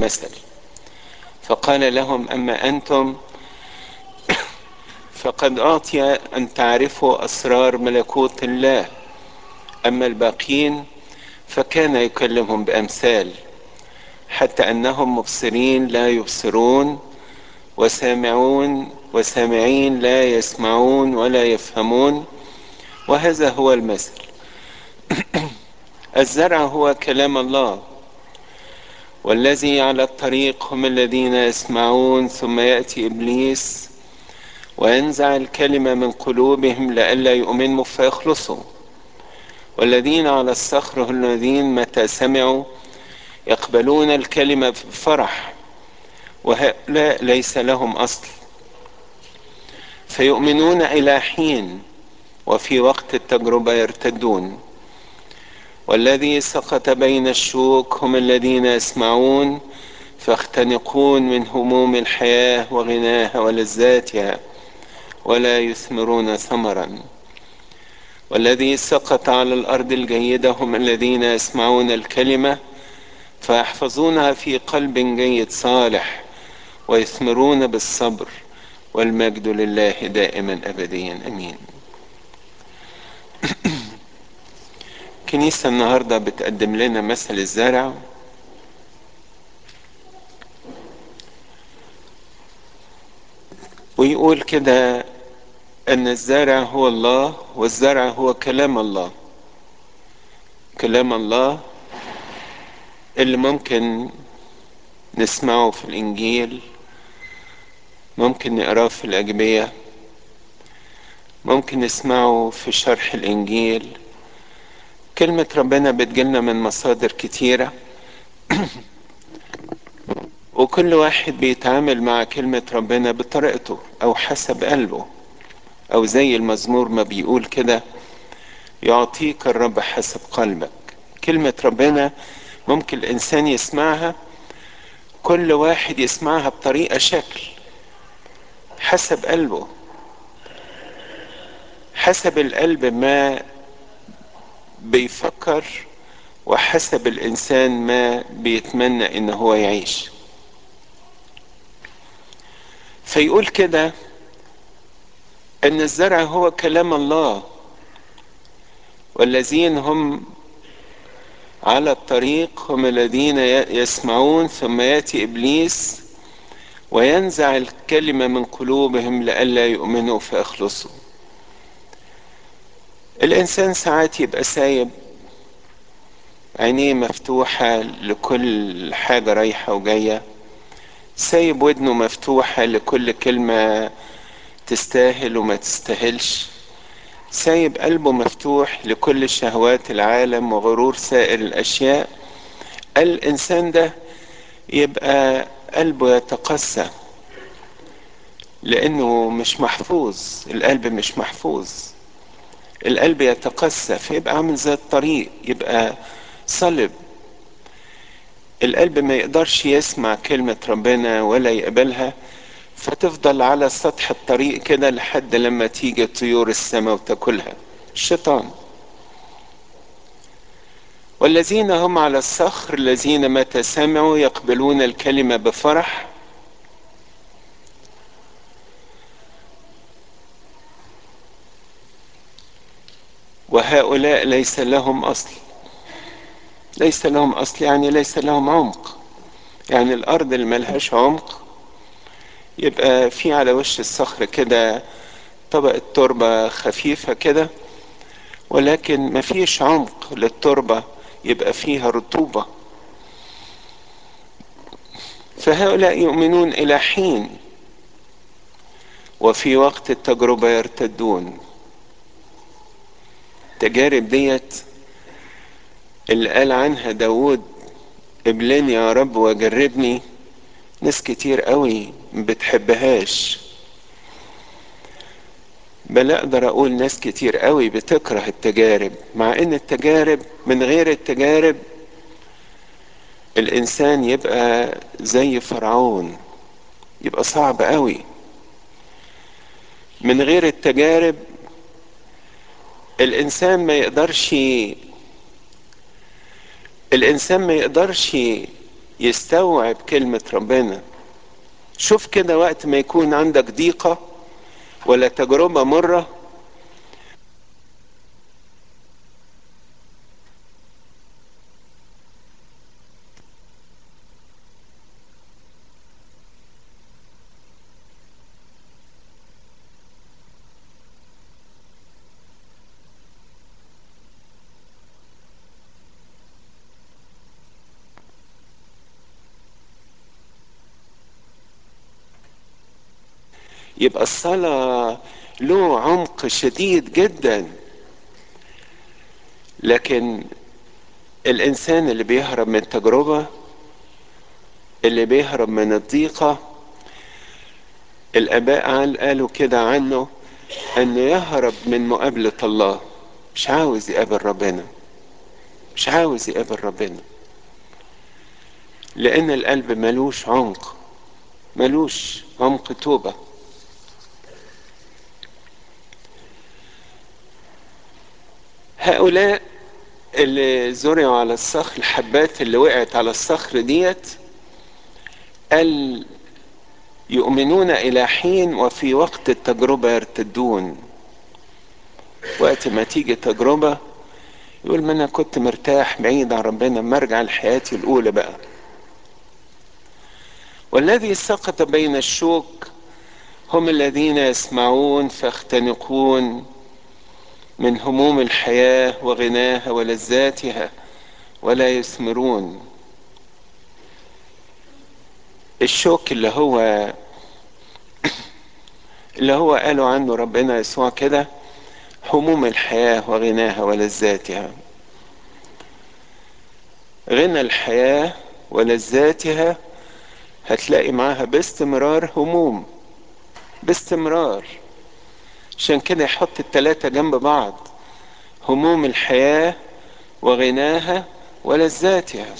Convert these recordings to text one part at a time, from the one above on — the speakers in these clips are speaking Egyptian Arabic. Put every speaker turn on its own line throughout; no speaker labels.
المثل فقال لهم أما أنتم فقد أعطي أن تعرفوا أسرار ملكوت الله أما الباقين فكان يكلمهم بأمثال حتى أنهم مبصرين لا يبصرون وسامعون وسامعين لا يسمعون ولا يفهمون وهذا هو المثل الزرع هو كلام الله والذي على الطريق هم الذين يسمعون ثم يأتي إبليس وينزع الكلمة من قلوبهم لئلا يؤمنوا فيخلصوا والذين على الصخر هم الذين متى سمعوا يقبلون الكلمة بفرح وهؤلاء ليس لهم أصل فيؤمنون إلى حين وفي وقت التجربة يرتدون والذي سقط بين الشوك هم الذين يسمعون فيختنقون من هموم الحياة وغناها ولذاتها ولا يثمرون ثمرا والذي سقط على الأرض الجيدة هم الذين يسمعون الكلمة فيحفظونها في قلب جيد صالح ويثمرون بالصبر والمجد لله دائما أبديا أمين كنيسة النهاردة بتقدم لنا مثل الزرع ويقول كده أن الزرع هو الله والزرع هو كلام الله كلام الله اللي ممكن نسمعه في الإنجيل ممكن نقراه في الأجبية ممكن نسمعه في شرح الإنجيل كلمة ربنا بتجيلنا من مصادر كتيرة وكل واحد بيتعامل مع كلمة ربنا بطريقته أو حسب قلبه أو زي المزمور ما بيقول كده يعطيك الرب حسب قلبك كلمة ربنا ممكن الإنسان يسمعها كل واحد يسمعها بطريقة شكل حسب قلبه حسب القلب ما بيفكر وحسب الإنسان ما بيتمنى إن هو يعيش فيقول كده ان الزرع هو كلام الله والذين هم على الطريق هم الذين يسمعون ثم ياتي ابليس وينزع الكلمه من قلوبهم لئلا يؤمنوا فيخلصوا الانسان ساعات يبقى سايب عينيه مفتوحه لكل حاجه رايحه وجايه سايب ودنه مفتوحه لكل كلمه تستاهل وما تستاهلش سايب قلبه مفتوح لكل شهوات العالم وغرور سائر الاشياء الانسان ده يبقى قلبه يتقسى لانه مش محفوظ القلب مش محفوظ القلب يتقسى فيبقى عامل زي الطريق يبقى صلب القلب ما يقدرش يسمع كلمة ربنا ولا يقبلها فتفضل على سطح الطريق كده لحد لما تيجي طيور السماء وتاكلها الشيطان والذين هم على الصخر الذين متى سمعوا يقبلون الكلمة بفرح وهؤلاء ليس لهم أصل ليس لهم أصل يعني ليس لهم عمق يعني الأرض اللي ملهاش عمق يبقى في على وش الصخر كده طبقة تربة خفيفة كده ولكن مفيش عمق للتربة يبقى فيها رطوبة فهؤلاء يؤمنون إلى حين وفي وقت التجربة يرتدون التجارب ديت اللي قال عنها داود ابلني يا رب وجربني ناس كتير قوي بتحبهاش بل اقدر اقول ناس كتير قوي بتكره التجارب مع ان التجارب من غير التجارب الانسان يبقى زي فرعون يبقى صعب قوي من غير التجارب الانسان ما يقدرش الانسان ما يقدرش يستوعب كلمة ربنا شوف كده وقت ما يكون عندك ضيقة ولا تجربة مرة يبقى الصلاة له عمق شديد جدا لكن الإنسان اللي بيهرب من التجربة اللي بيهرب من الضيقة الآباء قالوا كده عنه أنه يهرب من مقابلة الله مش عاوز يقابل ربنا مش عاوز يقابل ربنا لأن القلب ملوش عمق ملوش عمق توبة هؤلاء اللي زرعوا على الصخر الحبات اللي وقعت على الصخر ديت قال يؤمنون إلى حين وفي وقت التجربة يرتدون وقت ما تيجي تجربة يقول ما أنا كنت مرتاح بعيد عن ربنا ما أرجع لحياتي الأولى بقى والذي سقط بين الشوك هم الذين يسمعون فيختنقون من هموم الحياة وغناها ولذاتها ولا يثمرون الشوك اللي هو اللي هو قالوا عنه ربنا يسوع كده هموم الحياة وغناها ولذاتها غنى الحياة ولذاتها هتلاقي معاها باستمرار هموم باستمرار عشان كده يحط التلاتة جنب بعض هموم الحياة وغناها ولذاتها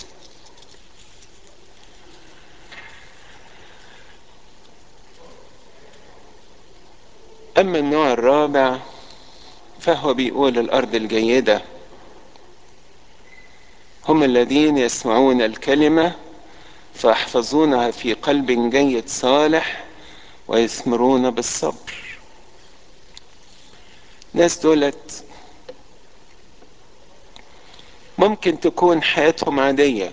أما النوع الرابع فهو بيقول الأرض الجيدة هم الذين يسمعون الكلمة فيحفظونها في قلب جيد صالح ويثمرون بالصبر ناس دولت ممكن تكون حياتهم عادية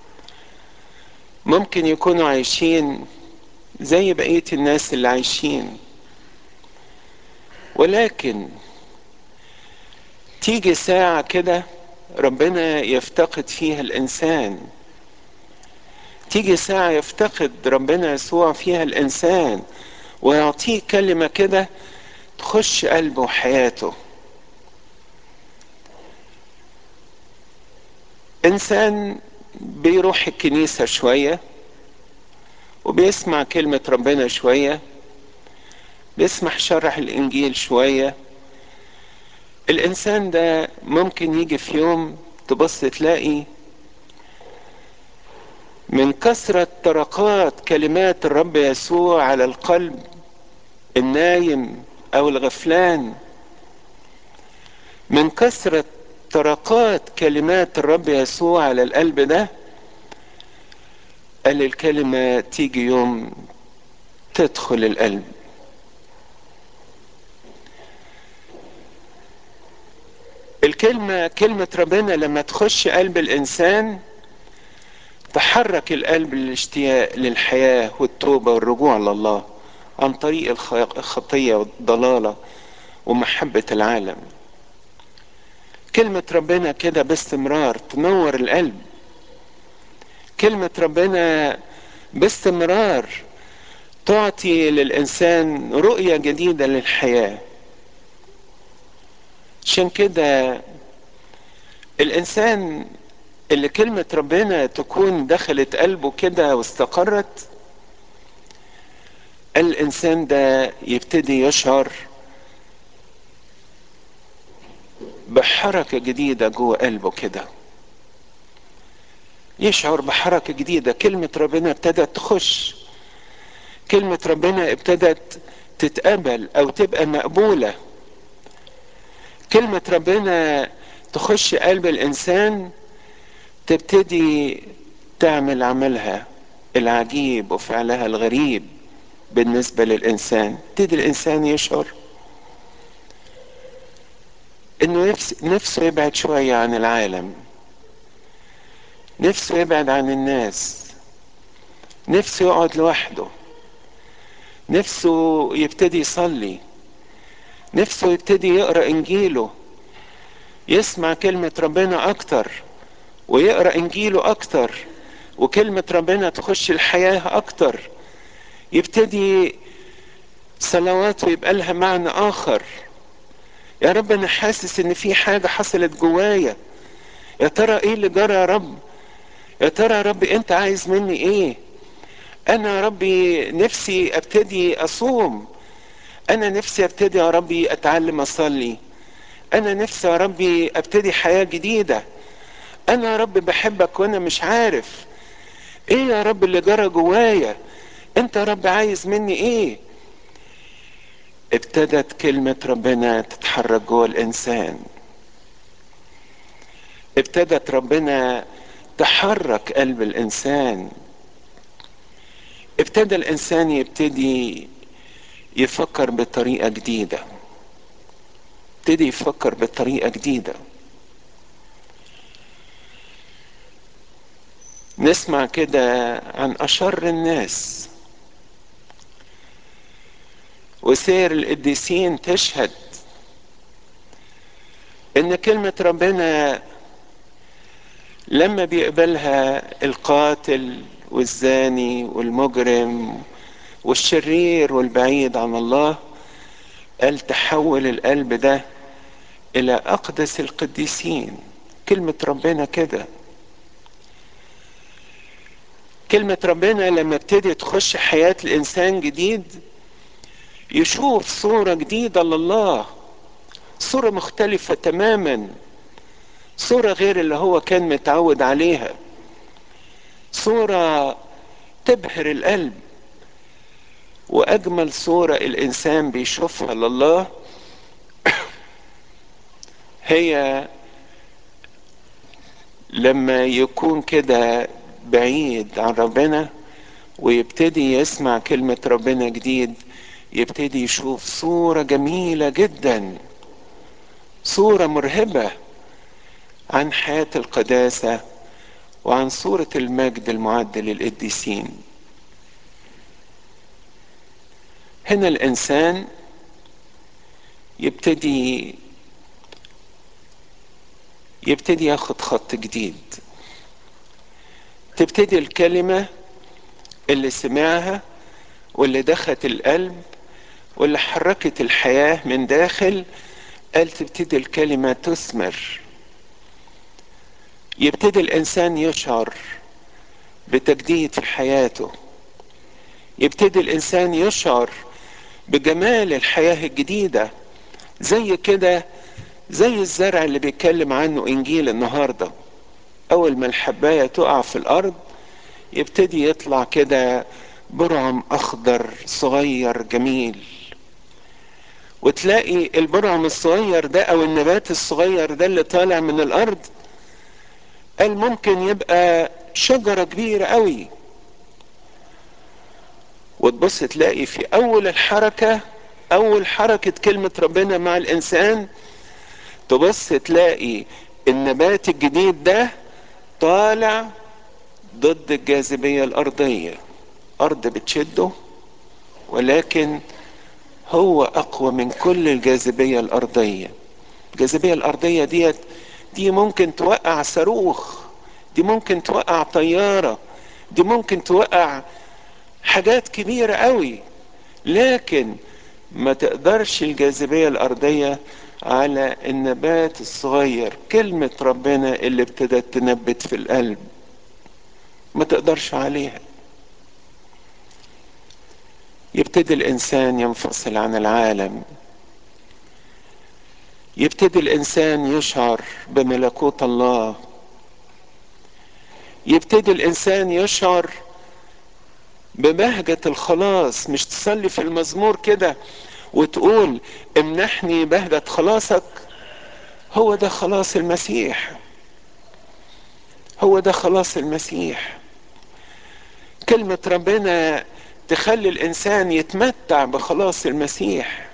ممكن يكونوا عايشين زي بقية الناس اللي عايشين ولكن تيجي ساعة كده ربنا يفتقد فيها الإنسان تيجي ساعة يفتقد ربنا يسوع فيها الإنسان ويعطيه كلمة كده تخش قلبه وحياته إنسان بيروح الكنيسة شوية وبيسمع كلمة ربنا شوية بيسمع شرح الإنجيل شوية الإنسان ده ممكن يجي في يوم تبص تلاقي من كثرة طرقات كلمات الرب يسوع على القلب النايم أو الغفلان من كثرة طرقات كلمات الرب يسوع على القلب ده قال الكلمة تيجي يوم تدخل القلب الكلمة كلمة ربنا لما تخش قلب الإنسان تحرك القلب للاشتياق للحياة والتوبة والرجوع لله عن طريق الخطية والضلالة ومحبة العالم كلمة ربنا كده باستمرار تنور القلب كلمة ربنا باستمرار تعطي للإنسان رؤية جديدة للحياة عشان كده الإنسان اللي كلمة ربنا تكون دخلت قلبه كده واستقرت الإنسان ده يبتدي يشعر بحركة جديدة جوه قلبه كده يشعر بحركة جديدة كلمة ربنا ابتدت تخش كلمة ربنا ابتدت تتقبل أو تبقى مقبولة كلمة ربنا تخش قلب الإنسان تبتدي تعمل عملها العجيب وفعلها الغريب بالنسبة للإنسان ابتدي الإنسان يشعر إنه نفس نفسه يبعد شوية عن العالم نفسه يبعد عن الناس نفسه يقعد لوحده نفسه يبتدي يصلي نفسه يبتدي يقرا انجيله يسمع كلمه ربنا اكتر ويقرا انجيله اكتر وكلمه ربنا تخش الحياه اكتر يبتدي صلواته يبقى لها معنى اخر يا رب انا حاسس ان في حاجه حصلت جوايا يا ترى ايه اللي جرى يا رب يا ترى يا رب انت عايز مني ايه انا يا ربي نفسي ابتدي اصوم انا نفسي ابتدي يا ربي اتعلم اصلي انا نفسي يا ربي ابتدي حياة جديدة انا يا رب بحبك وانا مش عارف ايه يا رب اللي جرى جوايا انت يا رب عايز مني ايه ابتدت كلمة ربنا تتحرك جوه الانسان ابتدت ربنا تحرك قلب الانسان ابتدى الانسان يبتدي يفكر بطريقة جديدة ابتدي يفكر بطريقة جديدة نسمع كده عن أشر الناس وسير القديسين تشهد إن كلمة ربنا لما بيقبلها القاتل والزاني والمجرم والشرير والبعيد عن الله قال تحول القلب ده الى اقدس القديسين كلمة ربنا كده كلمة ربنا لما ابتدي تخش حياة الانسان جديد يشوف صورة جديدة لله صورة مختلفة تماما صورة غير اللي هو كان متعود عليها صورة تبهر القلب واجمل صورة الانسان بيشوفها لله هي لما يكون كده بعيد عن ربنا ويبتدي يسمع كلمة ربنا جديد يبتدي يشوف صورة جميلة جدا صورة مرهبة عن حياة القداسة وعن صورة المجد المعد للقديسين هنا الإنسان يبتدي يبتدي ياخد خط جديد تبتدي الكلمة اللي سمعها واللي دخلت القلب واللي حركت الحياة من داخل قال تبتدي الكلمة تثمر يبتدي الإنسان يشعر بتجديد في حياته يبتدي الإنسان يشعر بجمال الحياة الجديدة زي كده زي الزرع اللي بيتكلم عنه إنجيل النهاردة أول ما الحباية تقع في الأرض يبتدي يطلع كده برعم أخضر صغير جميل وتلاقي البرعم الصغير ده أو النبات الصغير ده اللي طالع من الأرض قال ممكن يبقى شجرة كبيرة قوي وتبص تلاقي في أول الحركة أول حركة كلمة ربنا مع الإنسان تبص تلاقي النبات الجديد ده طالع ضد الجاذبية الأرضية أرض بتشده ولكن هو أقوى من كل الجاذبية الأرضية الجاذبية الأرضية ديت دي ممكن توقع صاروخ دي ممكن توقع طيارة دي ممكن توقع حاجات كبيرة قوي لكن ما تقدرش الجاذبية الأرضية على النبات الصغير كلمة ربنا اللي ابتدت تنبت في القلب ما تقدرش عليها يبتدي الإنسان ينفصل عن العالم يبتدي الإنسان يشعر بملكوت الله يبتدي الإنسان يشعر ببهجة الخلاص مش تصلي في المزمور كده وتقول امنحني بهجة خلاصك هو ده خلاص المسيح هو ده خلاص المسيح كلمة ربنا تخلي الإنسان يتمتع بخلاص المسيح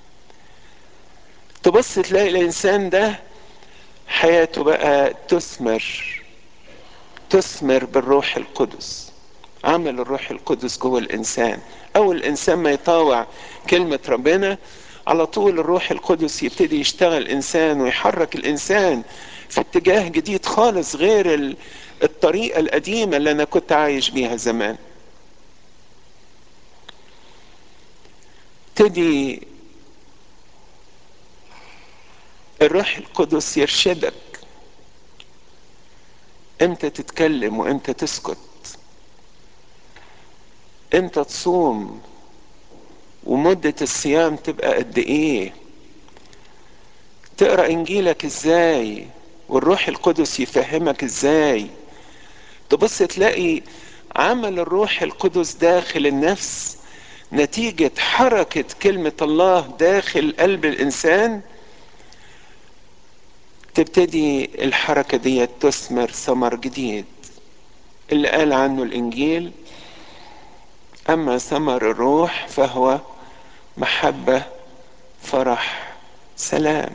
تبص تلاقي الإنسان ده حياته بقى تثمر تثمر بالروح القدس عمل الروح القدس جوه الإنسان أول الإنسان ما يطاوع كلمة ربنا على طول الروح القدس يبتدي يشتغل إنسان ويحرك الإنسان في اتجاه جديد خالص غير الطريقة القديمة اللي أنا كنت عايش بيها زمان تدي الروح القدس يرشدك امتى تتكلم وامتى تسكت امتى تصوم ومدة الصيام تبقى قد ايه تقرا انجيلك ازاي والروح القدس يفهمك ازاي تبص تلاقي عمل الروح القدس داخل النفس نتيجة حركة كلمة الله داخل قلب الإنسان تبتدي الحركة دي تثمر ثمر جديد اللي قال عنه الإنجيل أما ثمر الروح فهو محبة فرح سلام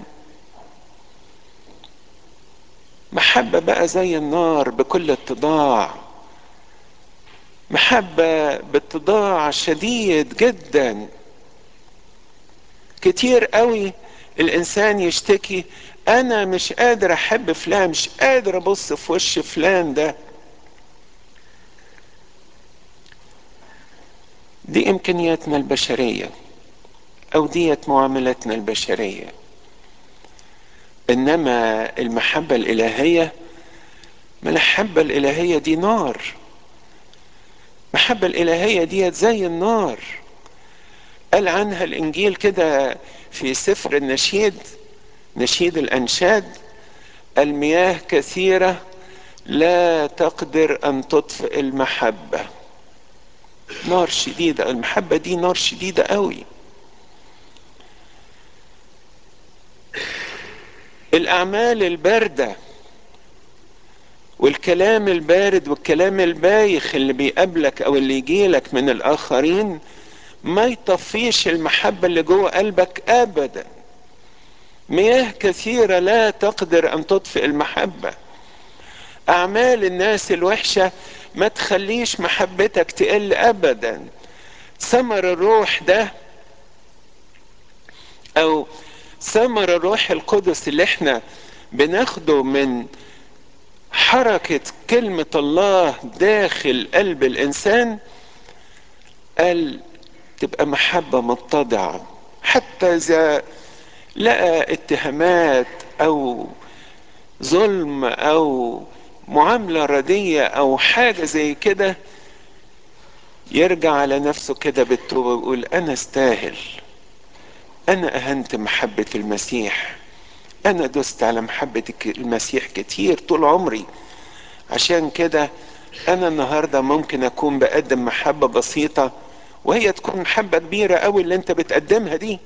محبة بقى زي النار بكل اتضاع محبة باتضاع شديد جدا كتير قوي الانسان يشتكي انا مش قادر احب فلان مش قادر ابص في وش فلان ده دي امكانياتنا البشريه او ديت معاملتنا البشريه انما المحبه الالهيه ما المحبه الالهيه دي نار المحبه الالهيه ديت زي النار قال عنها الانجيل كده في سفر النشيد نشيد الانشاد المياه كثيره لا تقدر ان تطفئ المحبه نار شديده المحبه دي نار شديده قوي الاعمال البارده والكلام البارد والكلام البايخ اللي بيقابلك او اللي يجيلك من الاخرين ما يطفيش المحبه اللي جوه قلبك ابدا مياه كثيره لا تقدر ان تطفئ المحبه اعمال الناس الوحشه ما تخليش محبتك تقل ابدا ثمر الروح ده او ثمر الروح القدس اللي احنا بناخده من حركة كلمة الله داخل قلب الإنسان قال تبقى محبة متضعة حتى إذا لقى اتهامات أو ظلم أو معاملة ردية أو حاجة زي كده يرجع على نفسه كده بالتوبة ويقول أنا استاهل أنا أهنت محبة المسيح أنا دست على محبة المسيح كتير طول عمري عشان كده أنا النهاردة ممكن أكون بقدم محبة بسيطة وهي تكون محبة كبيرة أوي اللي أنت بتقدمها دي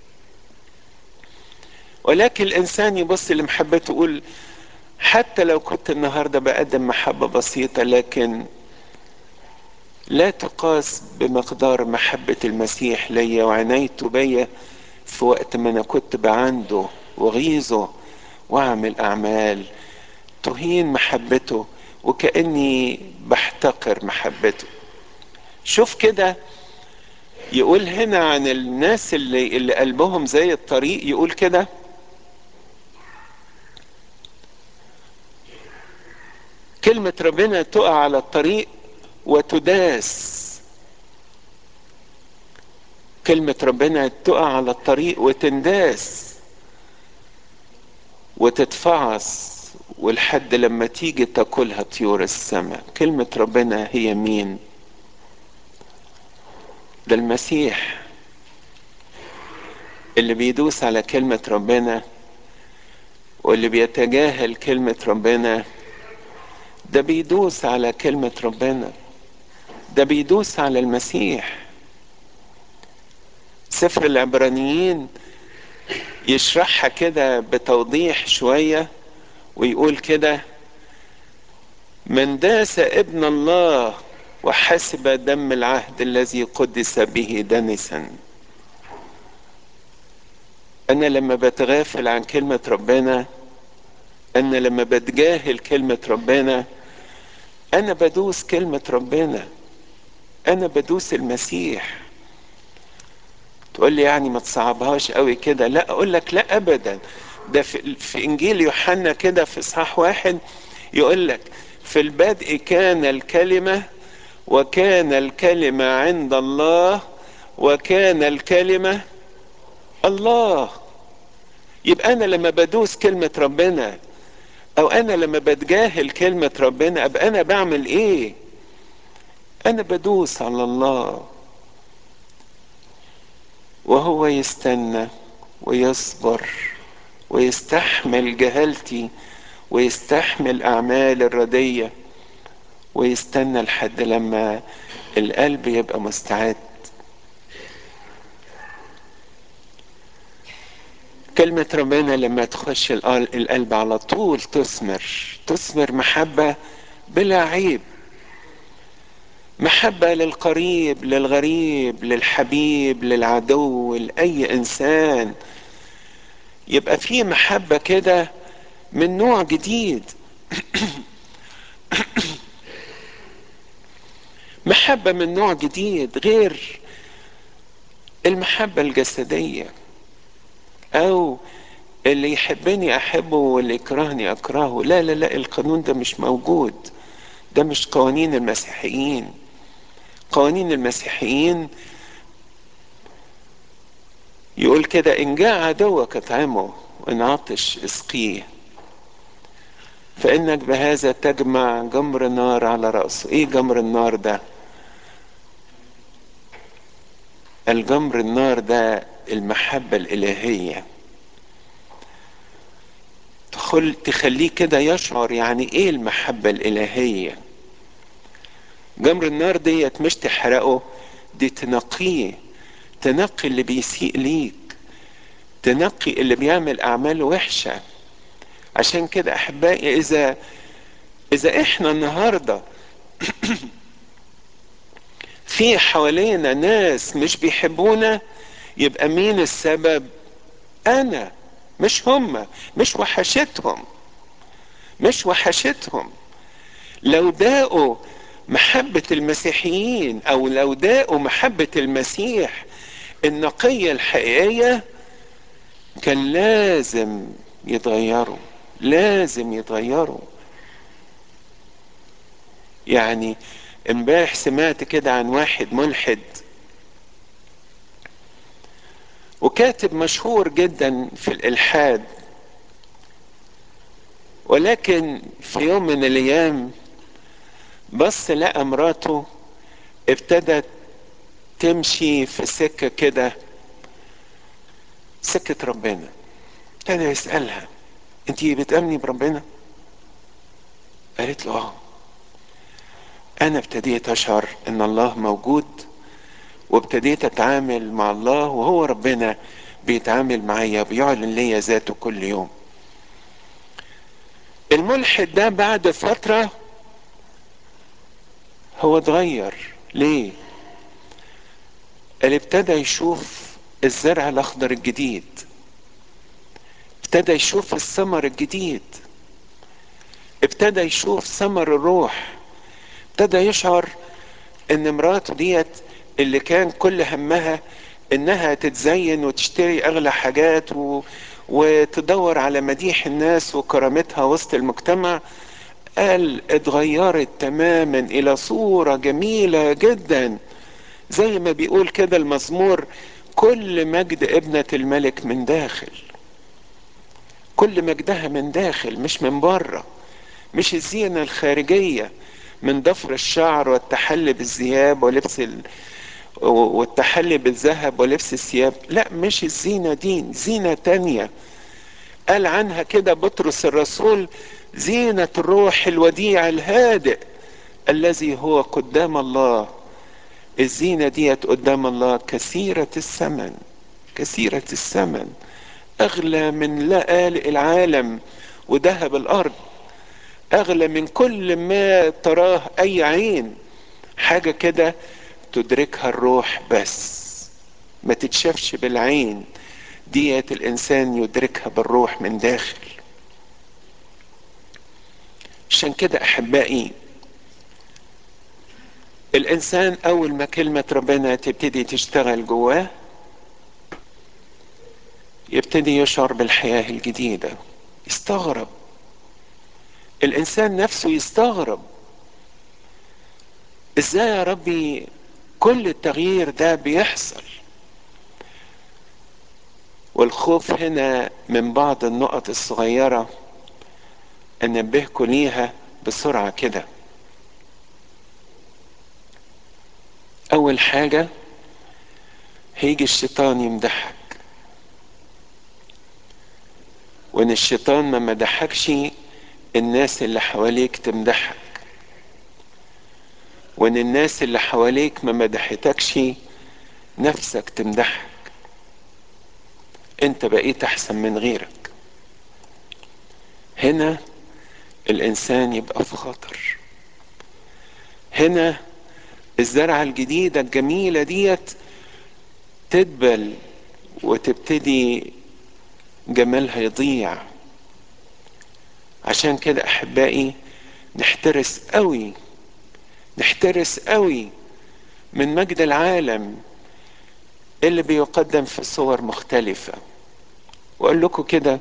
ولكن الإنسان يبص لمحبته يقول حتى لو كنت النهاردة بقدم محبة بسيطة لكن لا تقاس بمقدار محبة المسيح ليا وعنايته بيا في وقت ما أنا كنت بعنده وغيظه واعمل اعمال تهين محبته وكاني بحتقر محبته شوف كده يقول هنا عن الناس اللي اللي قلبهم زي الطريق يقول كده كلمة ربنا تقع على الطريق وتداس كلمة ربنا تقع على الطريق وتنداس وتتفعص والحد لما تيجي تاكلها طيور السماء كلمة ربنا هي مين ده المسيح اللي بيدوس على كلمة ربنا واللي بيتجاهل كلمة ربنا ده بيدوس على كلمة ربنا ده بيدوس على المسيح سفر العبرانيين يشرحها كده بتوضيح شوية ويقول كده من داس ابن الله وحسب دم العهد الذي قدس به دنسا انا لما بتغافل عن كلمة ربنا انا لما بتجاهل كلمة ربنا انا بدوس كلمة ربنا انا بدوس المسيح تقول لي يعني ما تصعبهاش قوي كده لا اقول لك لا ابدا ده في, في انجيل يوحنا كده في اصحاح واحد يقول لك في البدء كان الكلمة وكان الكلمة عند الله وكان الكلمة الله يبقى انا لما بدوس كلمة ربنا او انا لما بتجاهل كلمة ربنا ابقى انا بعمل ايه انا بدوس على الله وهو يستنى ويصبر ويستحمل جهالتي ويستحمل اعمال الردية ويستنى لحد لما القلب يبقى مستعد كلمة ربنا لما تخش القلب على طول تثمر تثمر محبة بلا عيب محبة للقريب للغريب للحبيب للعدو لأي إنسان يبقى في محبة كده من نوع جديد محبة من نوع جديد غير المحبة الجسدية أو اللي يحبني أحبه واللي يكرهني أكرهه لا لا لا القانون ده مش موجود ده مش قوانين المسيحيين قوانين المسيحيين يقول كده إن جاء عدوك اطعمه وإن عطش اسقيه فإنك بهذا تجمع جمر نار على رأسه إيه جمر النار ده الجمر النار ده المحبة الإلهية تخل تخليه كده يشعر يعني ايه المحبة الإلهية جمر النار ديت مش تحرقه دي تنقيه تنقي اللي بيسيء ليك تنقي اللي بيعمل أعمال وحشة عشان كده أحبائي إذا إذا إحنا النهاردة في حوالينا ناس مش بيحبونا يبقى مين السبب أنا مش هم مش وحشتهم مش وحشتهم لو داقوا محبة المسيحيين او لو داقوا محبة المسيح النقية الحقيقية كان لازم يتغيروا لازم يتغيروا يعني امبارح سمعت كده عن واحد ملحد وكاتب مشهور جدا في الالحاد ولكن في يوم من الايام بص لقى مراته ابتدت تمشي في سكه كده سكه ربنا ابتدى يسالها انت بتامني بربنا قالت له اه انا ابتديت اشعر ان الله موجود وابتديت اتعامل مع الله وهو ربنا بيتعامل معايا بيعلن ليا ذاته كل يوم الملحد ده بعد فترة هو اتغير ليه قال ابتدى يشوف الزرع الاخضر الجديد ابتدى يشوف الثمر الجديد ابتدى يشوف ثمر الروح ابتدى يشعر ان مراته ديت اللي كان كل همها انها تتزين وتشتري اغلى حاجات و... وتدور على مديح الناس وكرامتها وسط المجتمع قال اتغيرت تماما الى صورة جميلة جدا زي ما بيقول كده المزمور كل مجد ابنة الملك من داخل كل مجدها من داخل مش من بره مش الزينة الخارجية من ضفر الشعر والتحلي بالثياب ولبس ال... والتحلي بالذهب ولبس الثياب لا مش الزينة دي زينة تانية قال عنها كده بطرس الرسول زينة الروح الوديع الهادئ الذي هو قدام الله الزينة ديت قدام الله كثيرة الثمن كثيرة الثمن أغلى من لآلئ العالم وذهب الأرض أغلى من كل ما تراه أي عين حاجة كده تدركها الروح بس ما تتشافش بالعين ديت الإنسان يدركها بالروح من داخل عشان كده أحبائي الإنسان أول ما كلمة ربنا تبتدي تشتغل جواه يبتدي يشعر بالحياة الجديدة يستغرب الإنسان نفسه يستغرب إزاي يا ربي كل التغيير ده بيحصل والخوف هنا من بعض النقط الصغيرة أنبهكم ليها بسرعة كده أول حاجة هيجي الشيطان يمدحك وإن الشيطان ما مدحكش الناس اللي حواليك تمدحك وإن الناس اللي حواليك ما مدحتكش نفسك تمدحك انت بقيت احسن من غيرك هنا الانسان يبقى في خطر هنا الزرعة الجديدة الجميلة ديت تدبل وتبتدي جمالها يضيع عشان كده احبائي نحترس قوي نحترس قوي من مجد العالم اللي بيقدم في صور مختلفة واقول لكم كده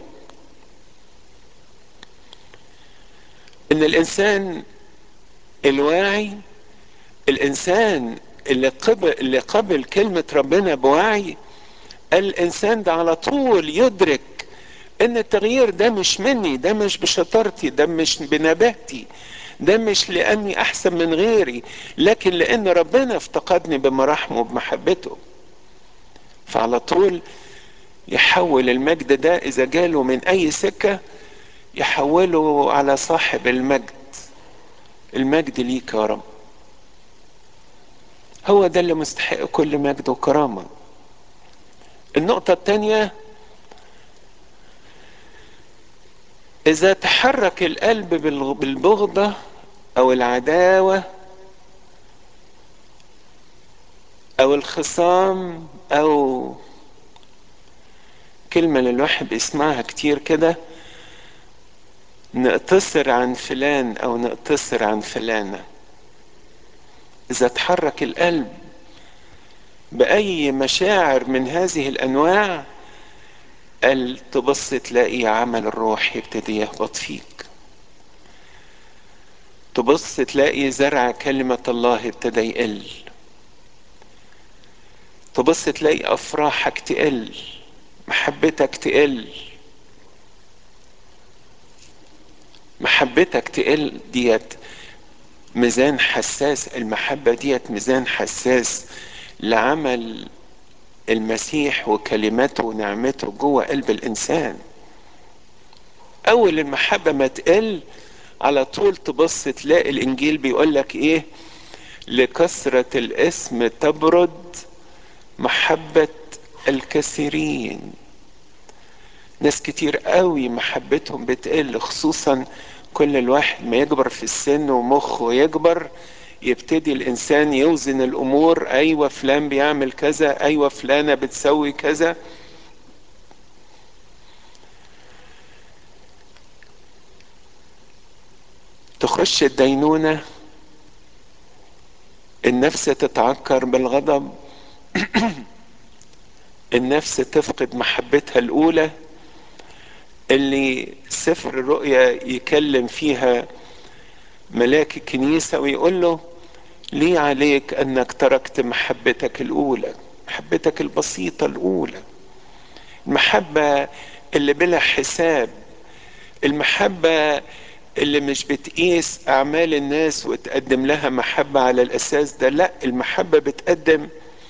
ان الانسان الواعي الانسان اللي قبل اللي قبل كلمة ربنا بوعي الانسان ده على طول يدرك ان التغيير ده مش مني ده مش بشطارتي ده مش بنباتي ده مش لاني احسن من غيري لكن لان ربنا افتقدني بمراحمه وبمحبته فعلى طول يحول المجد ده اذا جاله من اي سكة يحوله على صاحب المجد المجد ليك يا رب هو ده اللي مستحق كل مجد وكرامة النقطة الثانية إذا تحرك القلب بالبغضة أو العداوة أو الخصام أو كلمة اللي الواحد بيسمعها كتير كده نقتصر عن فلان أو نقتصر عن فلانة إذا تحرك القلب بأي مشاعر من هذه الأنواع قال تبص تلاقي عمل الروح يبتدي يهبط فيك تبص تلاقي زرع كلمة الله ابتدى يقل تبص تلاقي أفراحك تقل محبتك تقل محبتك تقل ديت ميزان حساس المحبة ديت ميزان حساس لعمل المسيح وكلمته ونعمته جوه قلب الإنسان أول المحبة ما تقل على طول تبص تلاقي الإنجيل بيقول لك إيه لكثرة الاسم تبرد محبة الكثيرين ناس كتير قوي محبتهم بتقل خصوصا كل الواحد ما يكبر في السن ومخه يكبر يبتدي الانسان يوزن الامور ايوه فلان بيعمل كذا ايوه فلانه بتسوي كذا تخش الدينونه النفس تتعكر بالغضب النفس تفقد محبتها الاولى اللي سفر الرؤيا يكلم فيها ملاك الكنيسة ويقول له ليه عليك انك تركت محبتك الاولى محبتك البسيطة الاولى المحبة اللي بلا حساب المحبة اللي مش بتقيس اعمال الناس وتقدم لها محبة على الاساس ده لا المحبة بتقدم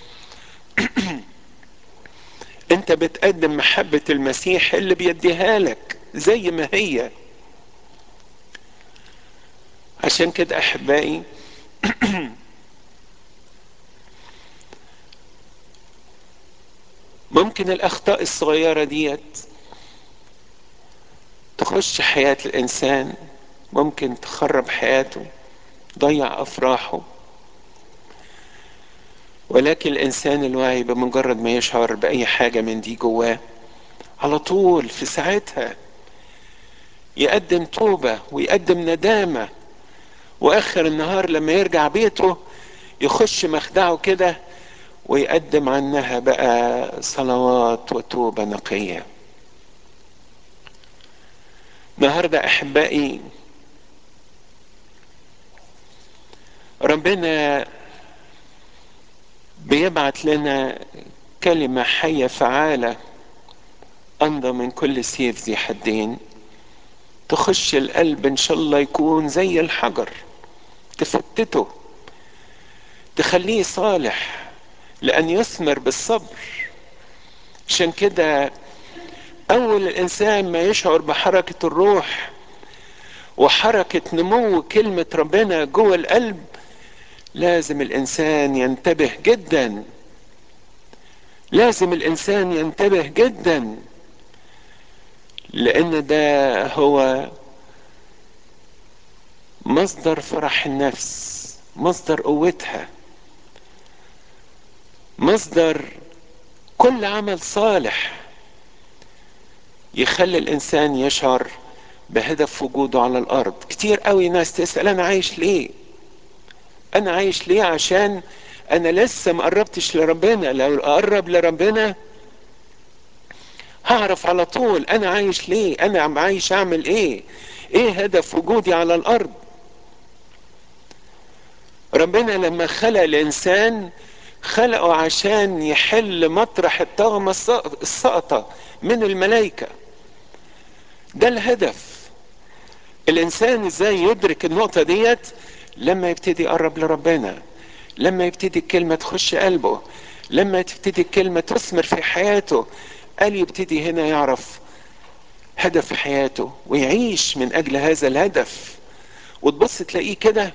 انت بتقدم محبة المسيح اللي بيديها لك زي ما هي عشان كده احبائي ممكن الاخطاء الصغيرة ديت تخش حياة الانسان ممكن تخرب حياته تضيع افراحه ولكن الانسان الواعي بمجرد ما يشعر باي حاجه من دي جواه على طول في ساعتها يقدم توبه ويقدم ندامه واخر النهار لما يرجع بيته يخش مخدعه كده ويقدم عنها بقى صلوات وتوبه نقيه النهارده احبائي ربنا بيبعت لنا كلمة حية فعالة أمضى من كل سيف ذي حدين تخش القلب إن شاء الله يكون زي الحجر تفتته تخليه صالح لأن يثمر بالصبر عشان كده أول الإنسان ما يشعر بحركة الروح وحركة نمو كلمة ربنا جوه القلب لازم الإنسان ينتبه جدا لازم الإنسان ينتبه جدا لأن ده هو مصدر فرح النفس مصدر قوتها مصدر كل عمل صالح يخلي الانسان يشعر بهدف وجوده على الارض كتير قوي ناس تسال انا عايش ليه انا عايش ليه عشان انا لسه ما قربتش لربنا لو اقرب لربنا هعرف على طول انا عايش ليه انا عايش اعمل ايه ايه هدف وجودي على الارض ربنا لما خلق الانسان خلقه عشان يحل مطرح الطغمة السقطة من الملائكة ده الهدف الانسان ازاي يدرك النقطة ديت لما يبتدي يقرب لربنا لما يبتدي الكلمة تخش قلبه لما تبتدي الكلمة تثمر في حياته قال يبتدي هنا يعرف هدف حياته ويعيش من اجل هذا الهدف وتبص تلاقيه كده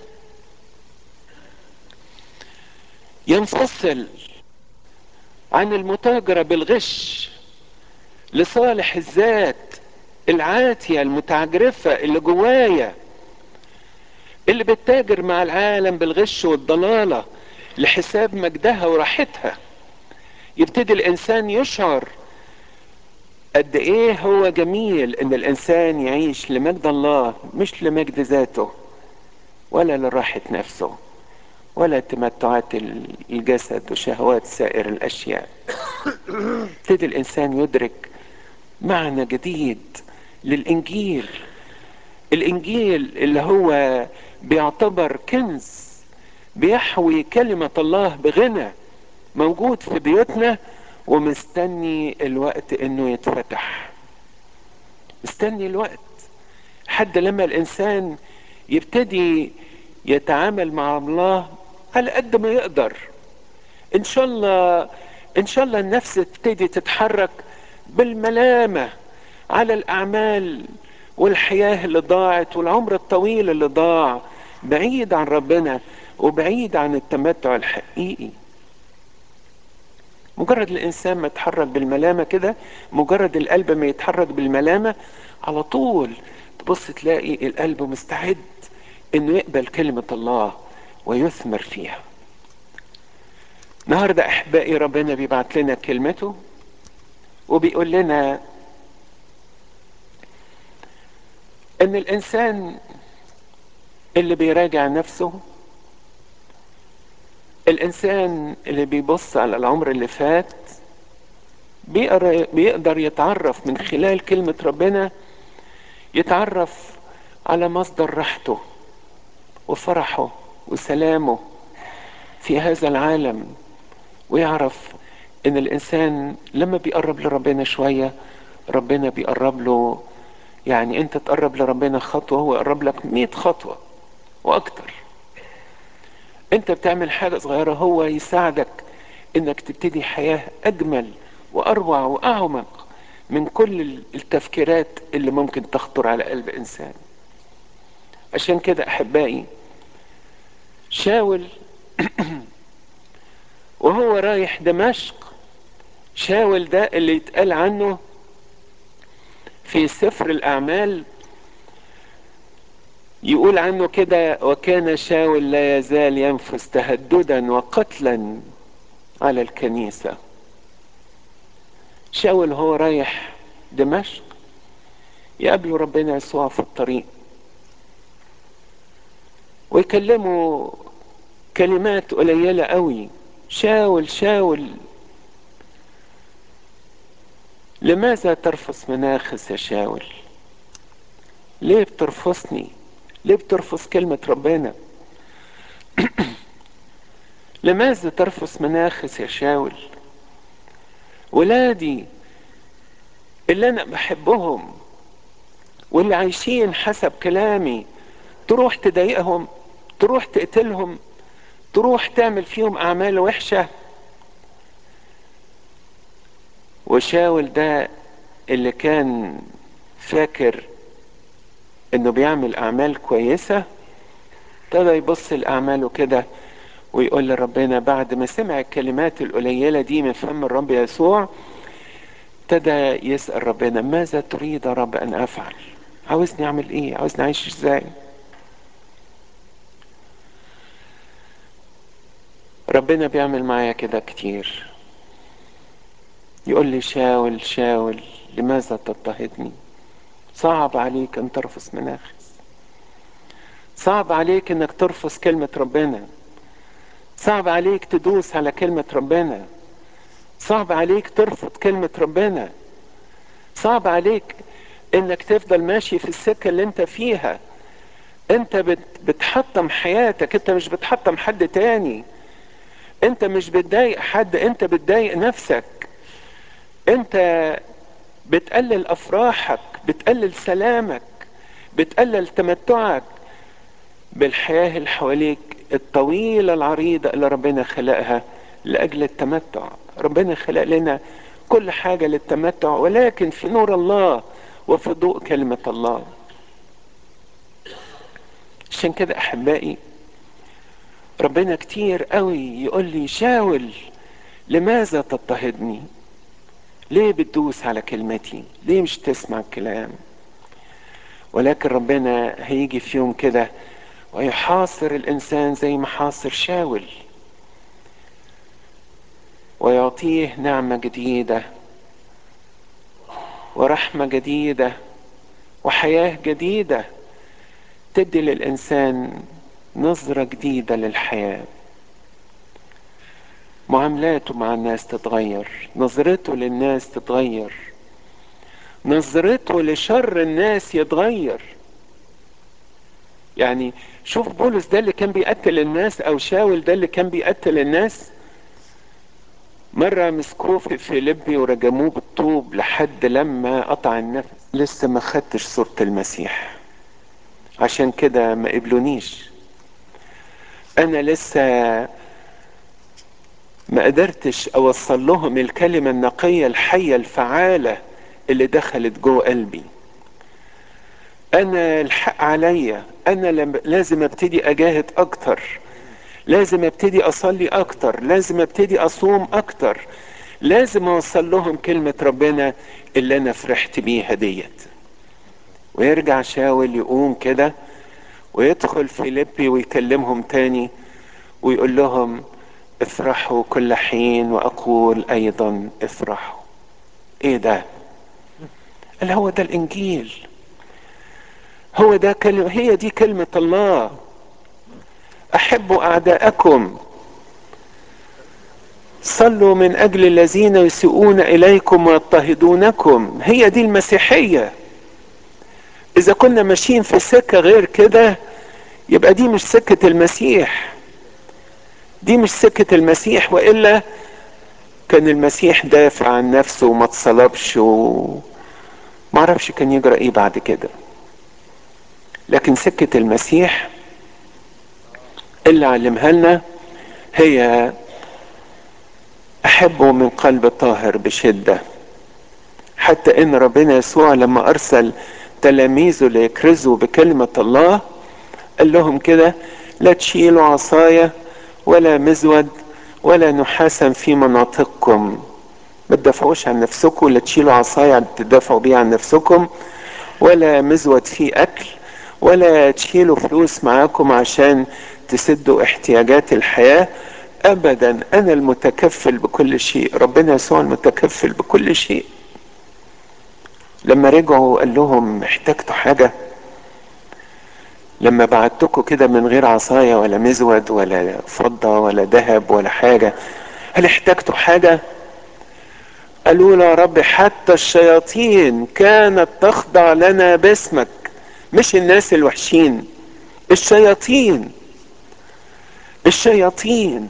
ينفصل عن المتاجرة بالغش لصالح الذات العاتية المتعجرفة اللي جوايا اللي بتتاجر مع العالم بالغش والضلالة لحساب مجدها وراحتها يبتدي الانسان يشعر قد ايه هو جميل ان الانسان يعيش لمجد الله مش لمجد ذاته ولا لراحة نفسه ولا تمتعات الجسد وشهوات سائر الاشياء ابتدي الانسان يدرك معنى جديد للانجيل الانجيل اللي هو بيعتبر كنز بيحوي كلمة الله بغنى موجود في بيوتنا ومستني الوقت انه يتفتح مستني الوقت حد لما الانسان يبتدي يتعامل مع الله على قد ما يقدر ان شاء الله ان شاء الله النفس تبتدي تتحرك بالملامة على الاعمال والحياة اللي ضاعت والعمر الطويل اللي ضاع بعيد عن ربنا وبعيد عن التمتع الحقيقي مجرد الانسان ما يتحرك بالملامه كده مجرد القلب ما يتحرك بالملامه على طول تبص تلاقي القلب مستعد انه يقبل كلمه الله ويثمر فيها النهارده احبائي ربنا بيبعت لنا كلمته وبيقول لنا ان الانسان اللي بيراجع نفسه الانسان اللي بيبص على العمر اللي فات بيقدر يتعرف من خلال كلمة ربنا يتعرف على مصدر راحته وفرحه وسلامه في هذا العالم ويعرف ان الانسان لما بيقرب لربنا شوية ربنا بيقرب له يعني انت تقرب لربنا خطوة هو يقرب لك مئة خطوة واكتر انت بتعمل حاجة صغيرة هو يساعدك انك تبتدي حياة اجمل واروع واعمق من كل التفكيرات اللي ممكن تخطر على قلب انسان عشان كده احبائي شاول وهو رايح دمشق شاول ده اللي يتقال عنه في سفر الاعمال يقول عنه كده وكان شاول لا يزال ينفس تهددا وقتلا على الكنيسة شاول هو رايح دمشق يقابله ربنا يسوع في الطريق ويكلمه كلمات قليلة قوي شاول شاول لماذا ترفس مناخس يا شاول ليه بترفسني ليه بترفس كلمة ربنا لماذا ترفس مناخس يا شاول ولادي اللي انا بحبهم واللي عايشين حسب كلامي تروح تضايقهم تروح تقتلهم تروح تعمل فيهم اعمال وحشة وشاول ده اللي كان فاكر انه بيعمل اعمال كويسة ابتدى يبص لاعماله كده ويقول لربنا بعد ما سمع الكلمات القليلة دي من فم الرب يسوع ابتدى يسأل ربنا ماذا تريد يا رب ان افعل عاوزني اعمل ايه عاوزني اعيش ازاي ربنا بيعمل معايا كده كتير يقول لي شاول شاول لماذا تضطهدني صعب عليك ان ترفس مناخس صعب عليك انك ترفس كلمة ربنا صعب عليك تدوس على كلمة ربنا صعب عليك ترفض كلمة ربنا صعب عليك انك تفضل ماشي في السكة اللي انت فيها انت بت بتحطم حياتك انت مش بتحطم حد تاني انت مش بتضايق حد انت بتضايق نفسك انت بتقلل افراحك بتقلل سلامك بتقلل تمتعك بالحياة اللي حواليك الطويلة العريضة اللي ربنا خلقها لأجل التمتع ربنا خلق لنا كل حاجة للتمتع ولكن في نور الله وفي ضوء كلمة الله عشان كده أحبائي ربنا كتير قوي يقول لي شاول لماذا تضطهدني ليه بتدوس على كلمتي ليه مش تسمع الكلام ولكن ربنا هيجي في يوم كده ويحاصر الانسان زي ما حاصر شاول ويعطيه نعمة جديدة ورحمة جديدة وحياة جديدة تدي للإنسان نظرة جديدة للحياة معاملاته مع الناس تتغير نظرته للناس تتغير نظرته لشر الناس يتغير يعني شوف بولس ده اللي كان بيقتل الناس او شاول ده اللي كان بيقتل الناس مرة مسكوه في فيليبي ورجموه بالطوب لحد لما قطع النفس لسه ما خدتش صورة المسيح عشان كده ما قبلونيش انا لسه ما قدرتش اوصل لهم الكلمة النقية الحية الفعالة اللي دخلت جوه قلبي انا الحق عليا انا لازم ابتدي اجاهد اكتر لازم ابتدي اصلي اكتر لازم ابتدي اصوم اكتر لازم اوصل لهم كلمة ربنا اللي انا فرحت بيها ديت ويرجع شاول يقوم كده ويدخل فيليبي ويكلمهم تاني ويقول لهم افرحوا كل حين واقول ايضا افرحوا ايه ده قال هو ده الانجيل هو ده كلمة هي دي كلمة الله احبوا اعداءكم صلوا من اجل الذين يسيئون اليكم ويضطهدونكم هي دي المسيحية اذا كنا ماشيين في سكة غير كده يبقى دي مش سكة المسيح دي مش سكة المسيح وإلا كان المسيح دافع عن نفسه وما اتصلبش و معرفش كان يجرى ايه بعد كده لكن سكة المسيح اللي علمها لنا هي احبه من قلب طاهر بشدة حتى ان ربنا يسوع لما ارسل تلاميذه ليكرزوا بكلمة الله قال لهم كده لا تشيلوا عصاية ولا مزود ولا نحاسا في مناطقكم ما تدافعوش عن نفسكم لا تشيلوا عصاية تدافعوا بيها عن نفسكم ولا مزود فيه اكل ولا تشيلوا فلوس معاكم عشان تسدوا احتياجات الحياة ابدا انا المتكفل بكل شيء ربنا يسوع المتكفل بكل شيء لما رجعوا قال لهم احتجتوا حاجة لما بعتكم كده من غير عصاية ولا مزود ولا فضة ولا ذهب ولا حاجة هل احتجتوا حاجة قالوا له يا رب حتى الشياطين كانت تخضع لنا باسمك مش الناس الوحشين الشياطين الشياطين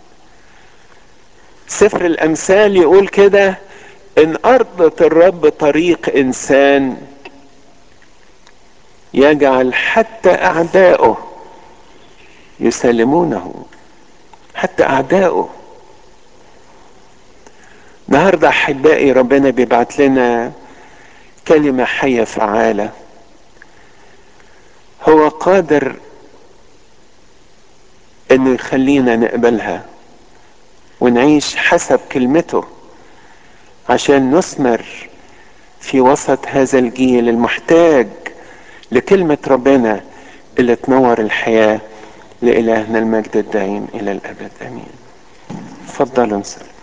سفر الامثال يقول كده ان ارضت الرب طريق انسان يجعل حتى اعداؤه يسلمونه حتى اعداؤه النهارده احبائي ربنا بيبعت لنا كلمه حيه فعاله هو قادر انه يخلينا نقبلها ونعيش حسب كلمته عشان نثمر في وسط هذا الجيل المحتاج لكلمة ربنا اللي تنور الحياة لإلهنا المجد الدائم إلى الأبد آمين تفضلوا نصلي